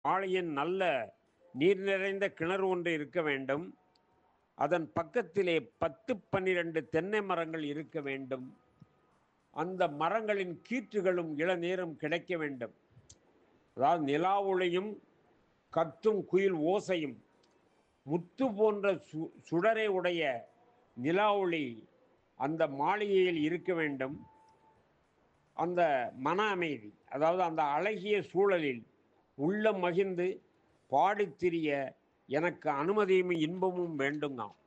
மாளிகையின் நல்ல நீர் நிறைந்த கிணறு ஒன்று இருக்க வேண்டும் அதன் பக்கத்திலே பத்து பன்னிரண்டு தென்னை மரங்கள் இருக்க வேண்டும் அந்த மரங்களின் கீற்றுகளும் இளநீரும் கிடைக்க வேண்டும் அதாவது நிலா ஒளியும் கத்தும் குயில் ஓசையும் முத்து போன்ற சு சுடரை உடைய நிலா ஒளி அந்த மாளிகையில் இருக்க வேண்டும் அந்த மன அமைதி அதாவது அந்த அழகிய சூழலில் உள்ள மகிழ்ந்து பாடித்திரிய எனக்கு அனுமதியும் இன்பமும் வேண்டுங்க